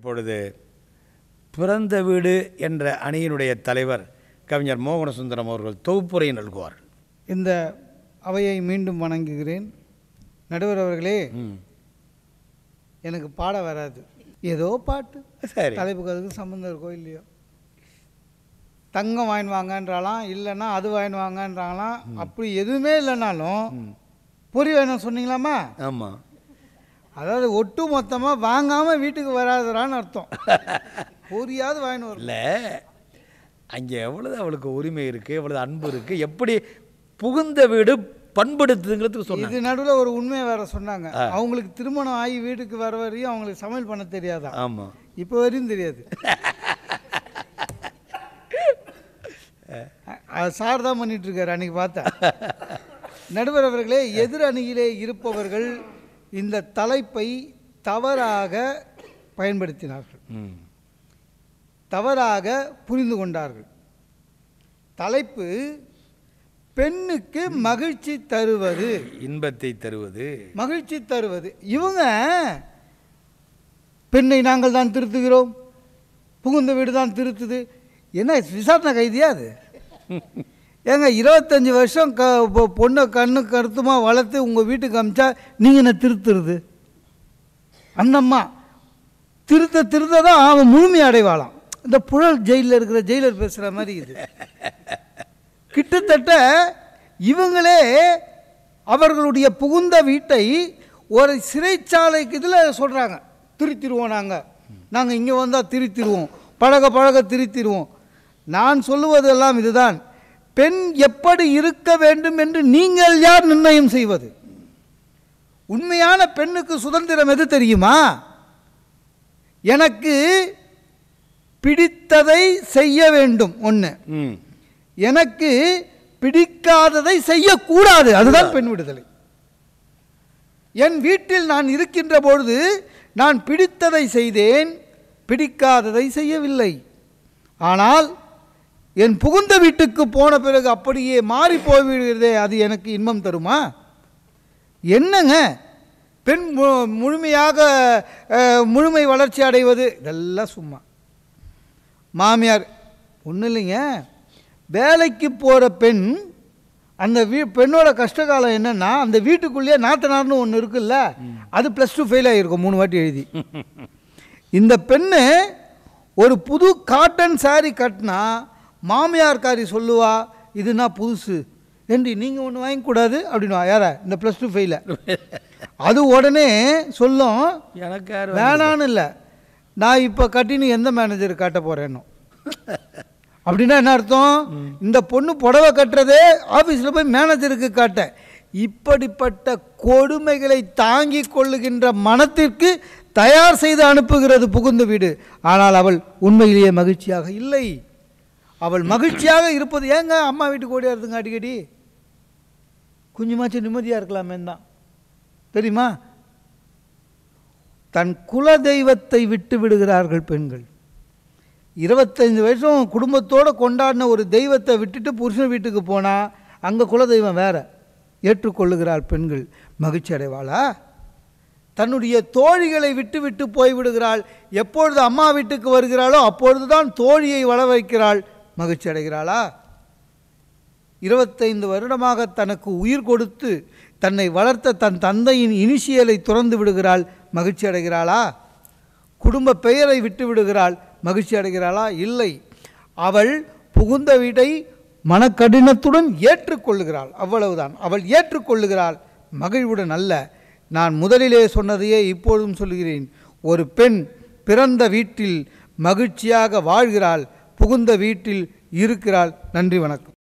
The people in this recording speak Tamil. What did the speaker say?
இப்பொழுது பிறந்த வீடு என்ற அணியினுடைய தலைவர் கவிஞர் மோகனசுந்தரம் அவர்கள் தொகுப்புரை நல்குவார்கள் இந்த அவையை மீண்டும் வணங்குகிறேன் நடுவர் அவர்களே ம் எனக்கு பாட வராது ஏதோ பாட்டு சரி தலைப்புக்கு அதுக்கு சம்மந்தம் இருக்கோ இல்லையோ தங்கம் வாங்கி வாங்கன்றாலாம் இல்லைன்னா அது வாங்கி வாங்கன்றாங்களாம் அப்படி எதுவுமே இல்லைனாலும் பொறி வேணும் சொன்னீங்களாமா ஆமாம் அதாவது ஒட்டு மொத்தமாக வாங்காமல் வீட்டுக்கு வராதுறான்னு அர்த்தம் பொரியாவது வாங்கின்னு வரும் இல்லை அங்கே எவ்வளவு அவளுக்கு உரிமை இருக்குது எவ்வளவு அன்பு இருக்குது எப்படி புகுந்த வீடு பண்படுத்துங்கிறதுக்கு சொன்னாங்க இது நடுவில் ஒரு உண்மையை வேற சொன்னாங்க அவங்களுக்கு திருமணம் ஆகி வீட்டுக்கு வர வரையும் அவங்களுக்கு சமையல் பண்ண தெரியாதான் ஆமாம் இப்போ வரையும் தெரியாது அது சார் தான் பண்ணிட்டு இருக்காரு அன்னைக்கு பார்த்தேன் நடுவர் அவர்களே எதிர் அணியிலே இருப்பவர்கள் இந்த தலைப்பை தவறாக பயன்படுத்தினார்கள் ம் தவறாக புரிந்து கொண்டார்கள் தலைப்பு பெண்ணுக்கு மகிழ்ச்சி தருவது இன்பத்தை தருவது மகிழ்ச்சி தருவது இவங்க பெண்ணை நாங்கள் தான் திருத்துகிறோம் புகுந்த வீடு தான் திருத்துது என்ன விசாரணை கைதியா அது ஏங்க இருபத்தஞ்சி வருஷம் க பொ- பொண்ணை கண்ணு கருத்துமா வளர்த்து உங்கள் வீட்டுக்கு அமிச்சா நீங்கள் என்ன திருத்துறது அந்த அம்மா திருத்த திருத்த தான் அவன் முழுமை அடைவாளாம் இந்த புழல் ஜெயிலில் இருக்கிற ஜெயிலர் பேசுகிற மாதிரி இது கிட்டத்தட்ட இவங்களே அவர்களுடைய புகுந்த வீட்டை ஒரு சிறைச்சாலைக்கு இதில் சொல்கிறாங்க திருத்திடுவோம் நாங்கள் நாங்கள் இங்கே வந்தால் திருத்திடுவோம் பழக பழக திருத்திடுவோம் நான் சொல்லுவதெல்லாம் இதுதான் பெண் எப்படி இருக்க வேண்டும் என்று நீங்கள் யார் நிர்ணயம் செய்வது உண்மையான பெண்ணுக்கு சுதந்திரம் எது தெரியுமா எனக்கு பிடித்ததை செய்ய வேண்டும் ஒன்று ம் எனக்கு பிடிக்காததை செய்யக்கூடாது அதுதான் பெண் விடுதலை என் வீட்டில் நான் இருக்கின்ற பொழுது நான் பிடித்ததை செய்தேன் பிடிக்காததை செய்யவில்லை ஆனால் என் புகுந்த வீட்டுக்கு போன பிறகு அப்படியே மாறி போய்விடுகிறதே அது எனக்கு இன்பம் தருமா என்னங்க பெண் மு- முழுமையாக அஹ், முழுமை வளர்ச்சி அடைவது இதெல்லாம் சும்மா மாமியார் ஒன்றும் இல்லைங்க வேலைக்கு போகிற பெண் அந்த வீ பெண்ணோட கஷ்டகாலம் என்னன்னா அந்த வீட்டுக்குள்ளேயே நாத்தனார்னு ஒன்று இருக்குல்ல அது ப்ளஸ் டூ ஃபெயில் ஆகிருக்கும் மூணு வாட்டி எழுதி இந்த பெண்ணு ஒரு புது காட்டன் saree கட்டினா மாமியார்காரி சொல்லுவா இதுனா புதுசு ஏண்டி நீங்கள் ஒன்று வாங்கிக்கூடாது அப்படின்னுவா யார இந்த ப்ளஸ் டூ ஃபெயில அது உடனே சொல்லும் எனக்கு யார் வேணான்னு இல்லை நான் இப்போ கட்டின்னு எந்த மேனேஜர் காட்ட போகிறேன்னு அப்படின்னா என்ன அர்த்தம் இந்த பொண்ணு புடவை கட்டுறதே ஆஃபீஸில் போய் மேனேஜருக்கு காட்ட இப்படிப்பட்ட கொடுமைகளை தாங்கிக் கொள்ளுகின்ற மனத்திற்கு தயார் செய்து அனுப்புகிறது புகுந்த வீடு ஆனால் அவள் உண்மையிலேயே மகிழ்ச்சியாக இல்லை அவள் மகிழ்ச்சியாக இருப்பது ஏங்க அம்மா வீட்டுக்கு ஓடியாருதுங்க அடிக்கடி கொஞ்சமாச்சும் நிம்மதியாக இருக்கலாமே தான் தெரியுமா தன் குல தெய்வத்தை விட்டு விடுகிறார்கள் பெண்கள் இருபத்தைந்து வருஷம் குடும்பத்தோடு கொண்டாடின ஒரு தெய்வத்தை விட்டுட்டு புருஷன் வீட்டுக்கு போனால் அங்கே குலதெய்வம் வேற ஏற்றுக்கொள்ளுகிறாள் பெண்கள் மகிழ்ச்சி அடைவாளா தன்னுடைய தோழிகளை விட்டு விட்டு போய்விடுகிறாள் எப்பொழுது அம்மா வீட்டுக்கு வருகிறாளோ அப்பொழுது தான் தோழியை வள வைக்கிறாள் மகிழ்ச்சி அடைகிறாளா இருபத்தைந்து வருடமாக தனக்கு உயிர் கொடுத்து தன்னை வளர்த்த தன் தந்தையின் இனிஷியலை துறந்து விடுகிறாள் மகிழ்ச்சி அடைகிறாளா குடும்ப பெயரை விட்டு விடுகிறாள் மகிழ்ச்சி அடைகிறாளா இல்லை அவள் புகுந்த வீட்டை மனக்கடினத்துடன் ஏற்றுக்கொள்ளுகிறாள் அவ்வளவுதான் அவள் ஏற்றுக்கொள்ளுகிறாள் மகிழ்வுடன் அல்ல நான் முதலிலே சொன்னதையே இப்பொழுதும் சொல்கிறேன் ஒரு பெண் பிறந்த வீட்டில் மகிழ்ச்சியாக வாழ்கிறாள் புகுந்த வீட்டில் இருக்கிறாள் நன்றி வணக்கம்